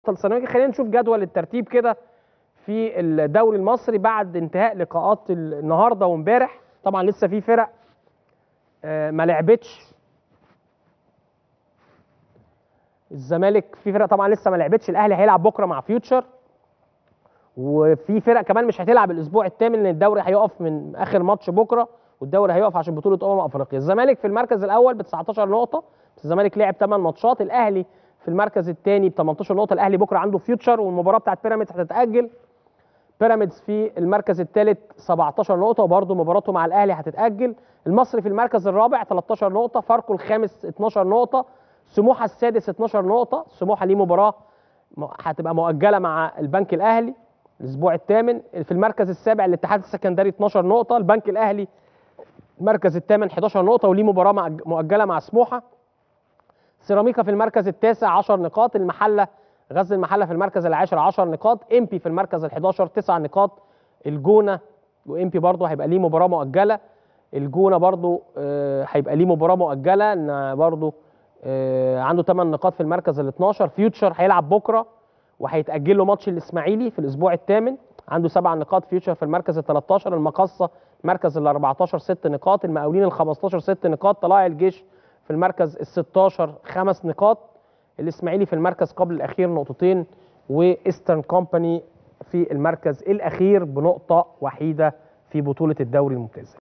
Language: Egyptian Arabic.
الثانويه خلينا نشوف جدول الترتيب كده في الدوري المصري بعد انتهاء لقاءات النهارده وامبارح طبعا لسه في فرق آه، ما لعبتش الزمالك في فرق طبعا لسه ما لعبتش الاهلي هيلعب بكره مع فيوتشر وفي فرق كمان مش هتلعب الاسبوع الثامن لان الدوري هيقف من اخر ماتش بكره والدوري هيقف عشان بطوله امم افريقيا الزمالك في المركز الاول ب 19 نقطه بس الزمالك لعب 8 ماتشات الاهلي في المركز الثاني ب 18 نقطه الاهلي بكره عنده فيوتشر والمباراه بتاعت بيراميدز هتتاجل بيراميدز في المركز الثالث 17 نقطه وبرده مباراته مع الاهلي هتتاجل المصري في المركز الرابع 13 نقطه فاركو الخامس 12 نقطه سموحه السادس 12 نقطه سموحه ليه مباراه م- هتبقى مؤجله مع البنك الاهلي الاسبوع الثامن في المركز السابع الاتحاد السكندري 12 نقطه البنك الاهلي المركز الثامن 11 نقطه وليه مباراه مأج- مؤجله مع سموحه سيراميكا في المركز التاسع 10 نقاط المحله غزل المحله في المركز العاشر 10 نقاط امبي في المركز ال11 9 نقاط الجونه وامبي برضه هيبقى ليه مباراه مؤجله الجونه برضه آه، هيبقى ليه مباراه مؤجله ان برضه آه، عنده 8 نقاط في المركز ال12 فيوتشر هيلعب بكره وهيتاجل له ماتش الاسماعيلي في الاسبوع الثامن عنده 7 نقاط فيوتشر في المركز ال13 المقصه المركز ال14 6 نقاط المقاولين ال15 6 نقاط طلائع الجيش في المركز ال16 خمس نقاط الاسماعيلي في المركز قبل الاخير نقطتين وايسترن كومباني في المركز الاخير بنقطه وحيده في بطوله الدوري الممتاز